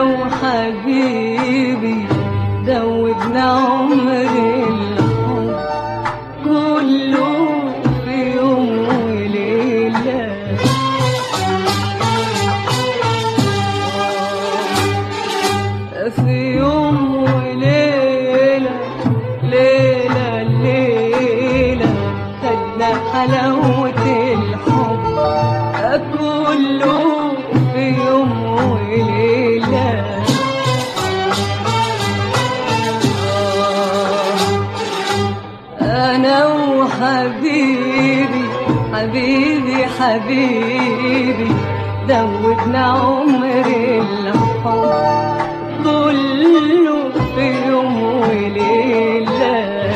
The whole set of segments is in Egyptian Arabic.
وحبيبي دوبنا عمر الحب كله في يوم وليلة في يوم وليلة ليلة ليلة خدنا حلاوة الحب كله في يوم وليلة أنا وحبيبي حبيبي حبيبي دوبنا عمر الحب كله في يوم وليلة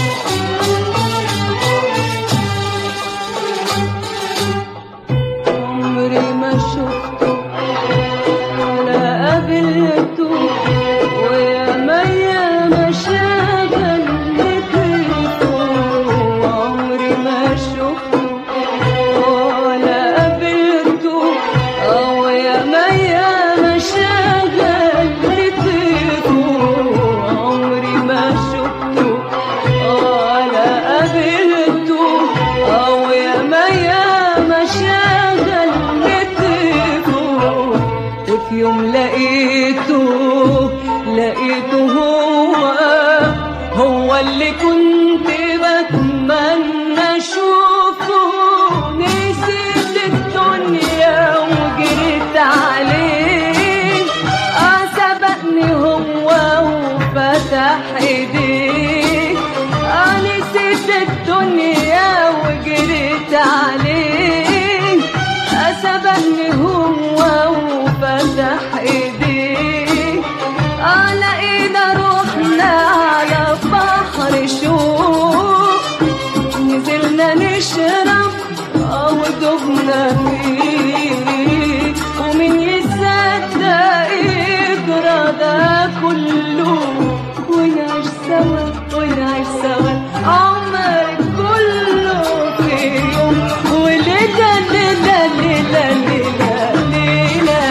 عمري ما شفته ولا قابلته ويا ميا ما شغل بيته عمري ما شفته ولا قابلته أو يا ميا ما شغل بيته عمري ما شفته ولا قابلته أو يا ميا ما شغل بيته وفي يوم لقيته لقيته هو هو اللي كنت بتمنى اشوفه نسيت الدنيا وجريت عليه اه سبقني هو وفتح ايديه اه نسيت الدنيا وجريت عليه اه سبقني هو وفتح ايديه اه لقينا روحنا على بحر شوق نزلنا نشرب اه ودوبنا فيه ومين يصدق يجرى ده كله ونعيش سوا ونعيش سوا عمر كله في يوم وليلة ليلة ليلة ليلة ليلة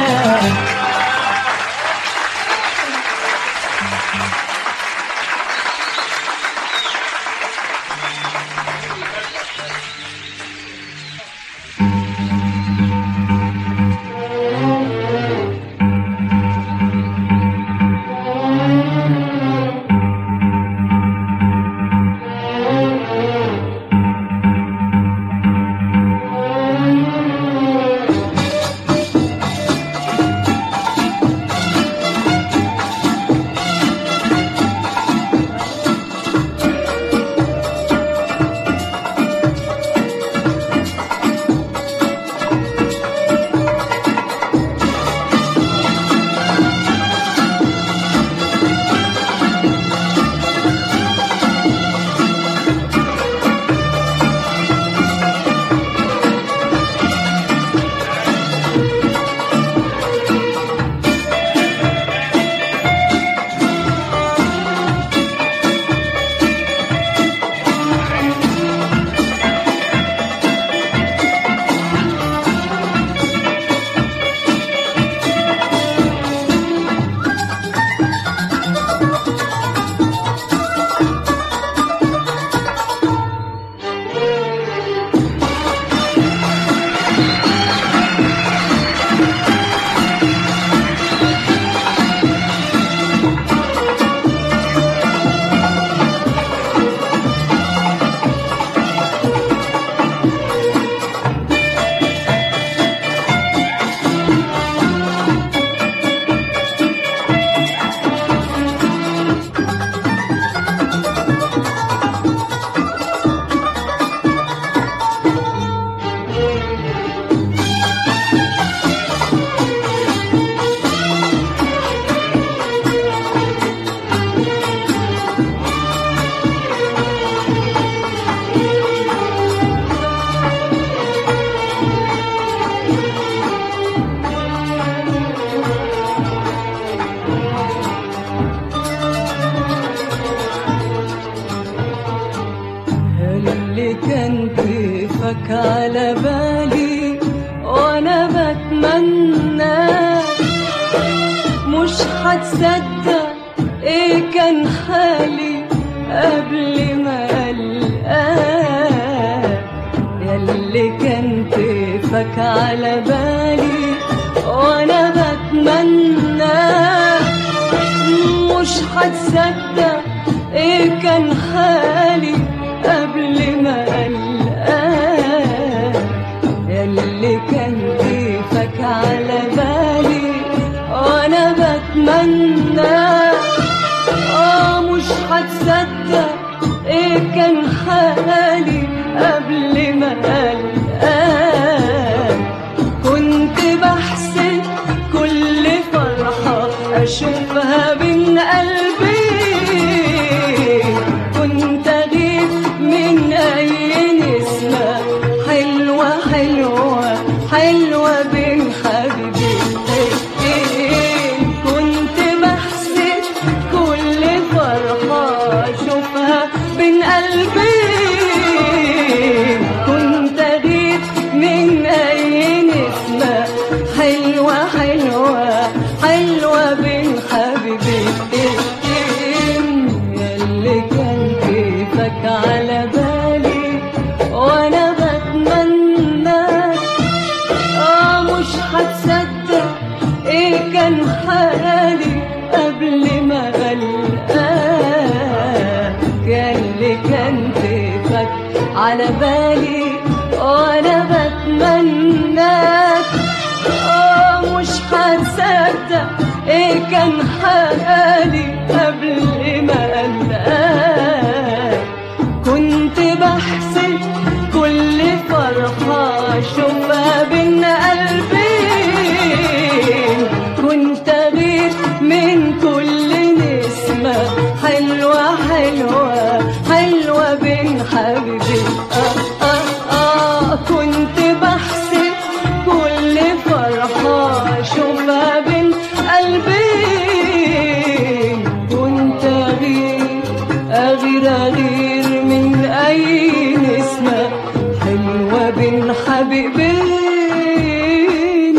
اللي كان كيفك على بالي وانا بتمنى مش هتصدق ايه كان حالي قبل ما القاك ياللي كان كيفك على بالي وانا بتمنى مش هتصدق ايه كان حالي قبل ما القاك ياللي كان كيفك على بالي وانا بتمنى اه مش هتصدق ايه كان حالي قبل ما القاك كنت بحسب كل فرحة أشوفها بين قلبي كنت أغيب من أي نسمة حلوة حلوة حلوة بين حبيبتين كنت بحسب كل فرحة أشوفها بين قلبي كنت أغيب من أي نسمة حلوة حلوة حلوة بين حبيبتين ياللي كان كيفك على بالي وأنا بتمنى آه مش هتصدق إيه كان حالي قبل ما ألقاك ياللي كان كيفك على بالي وأنا بتمناك آه مش هتصدق إيه كان حالي قبل ما ألقاك كنت بحسب كل فرحة أشوفها بين قلبين كنت أغير من كل نسمة حلوة حلوة حلوة بين حبيبي آه آه آه كنت بحسب كل فرحة أشوفها بين قلبين كنت أغير أغير أغير من أي نسمة حلوة بين حبيبين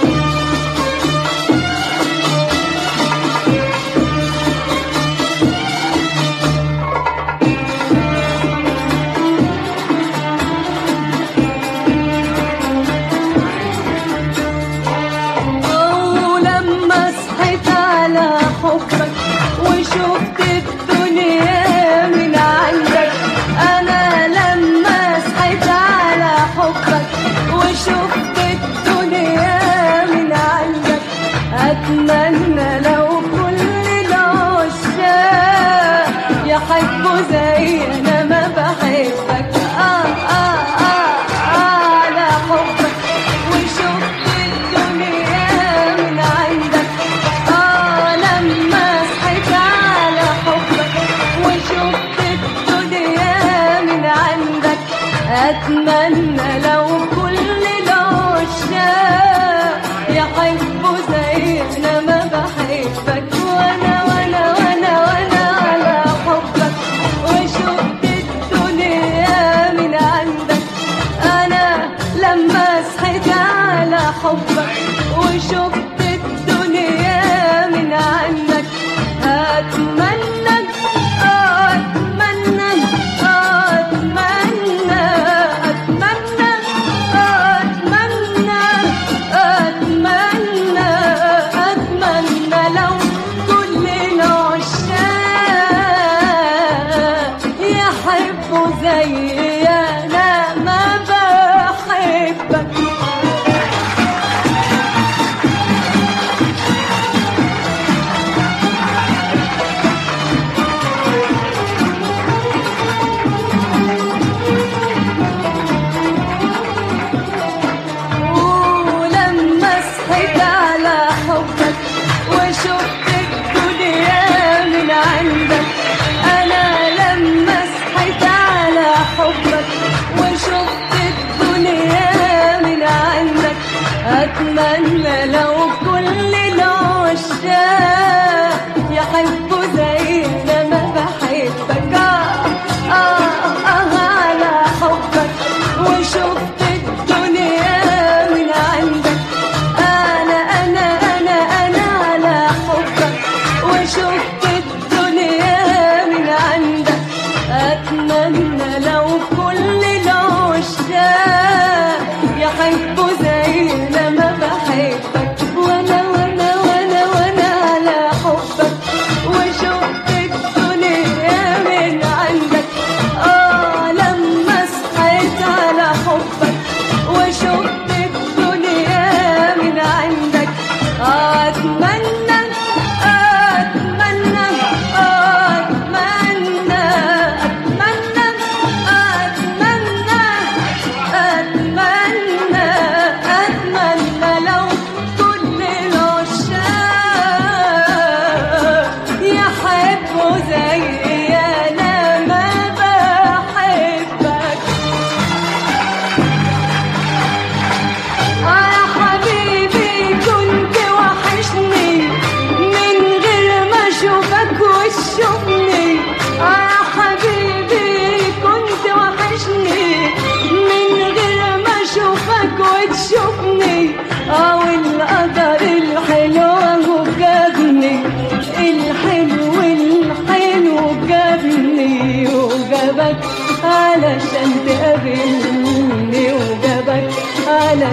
ولما صحيت على حبك وشفت الدنيا من عندك انا لما صحيت على حبك وشفت الدنيا من عندك اتمنى لو كل العشاق يحبوا زي انا ما بحبك آه آه آه على حبك وشفت الدنيا من عندك آه لما صحيت على حبك وشفت الدنيا من عندك أتمنى لو كل العشاق يحبوا زي أنا ما بحبك وأنا وأنا وأنا وأنا على حبك وشفت الدنيا من عندك أنا لما صحيت على حبك وشفت الدنيا من عندك أتمنى أتمنى أتمنى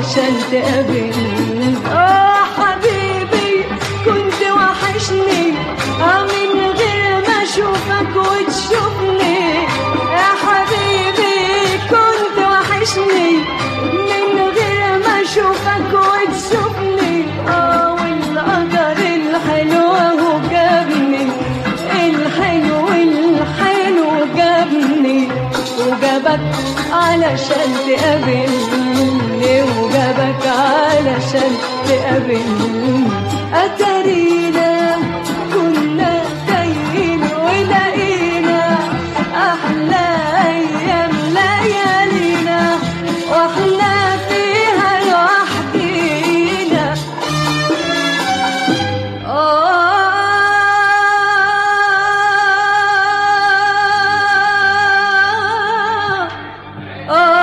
علشان تقابلني اه حبيبي كنت وحشني اه من غير ما اشوفك وتشوفني يا حبيبي كنت وحشني من غير ما اشوفك وتشوفني اه والقدر الحلو هو جابني الحلو الحلو جابني وجابك علشان تقابلني وجابك علشان تقابلني أترينا كنا تايهين ولقينا أحلى أيام ليالينا وإحنا فيها لوحدينا آه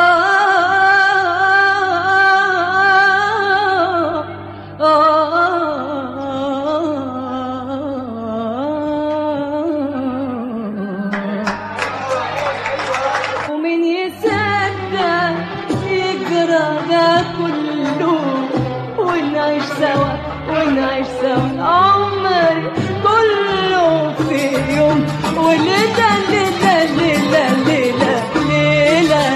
ومن يصدق يجرى ده كله ونعيش سوا ونعيش سوا عمري كله في يوم وليلة ليلة ليلة ليلة ليلة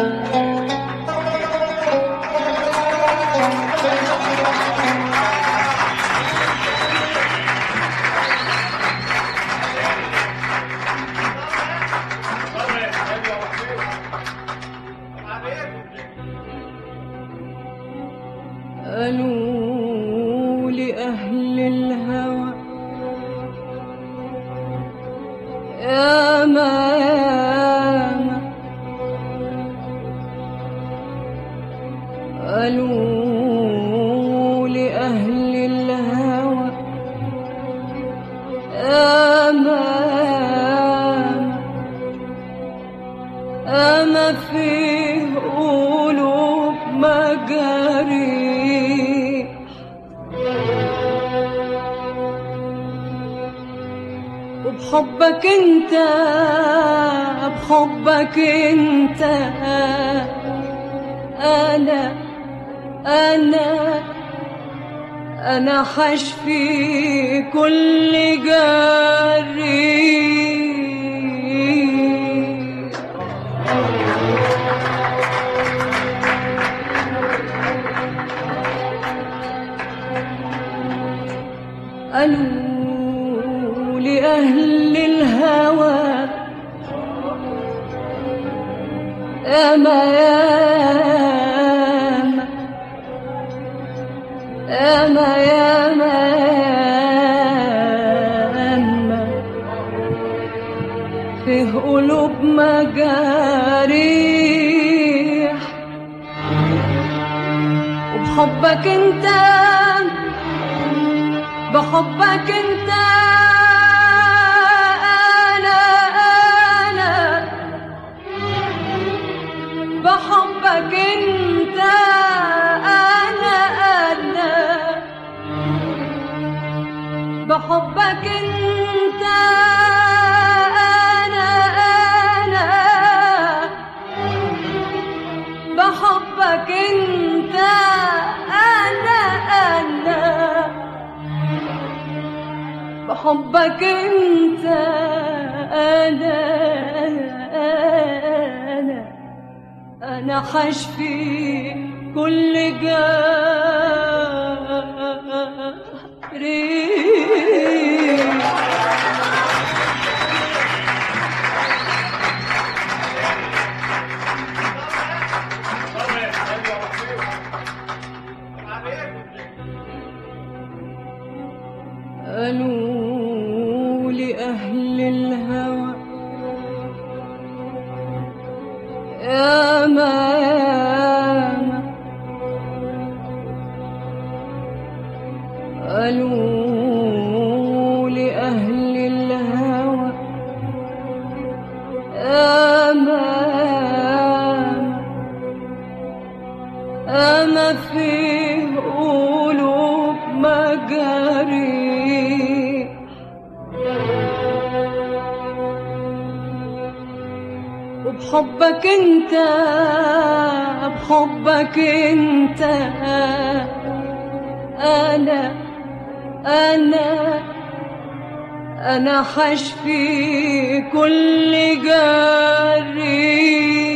قالوا لأهل الهوى يا ماما قالوا لأهل الهوى يا ماما أما في قلوب مجاريح وبحبك انت بحبك انت انا انا انا حشفي كل جريح قالوا لأهل الهوى أما ياما أما ياما ياما فيه قلوب مجاريح وبحبك انت بحبك انت انا انا بحبك انت انا انا بحبك انت انا انا بحبك انت انا انا بحبك انت انا انا انا حشفي كل جاري قالوا لأهل الهوى يا ماما قالوا لأهل الهوى يا ماما أما في قلوب مجاريح وبحبك انت بحبك انت انا انا انا حشفي كل جريح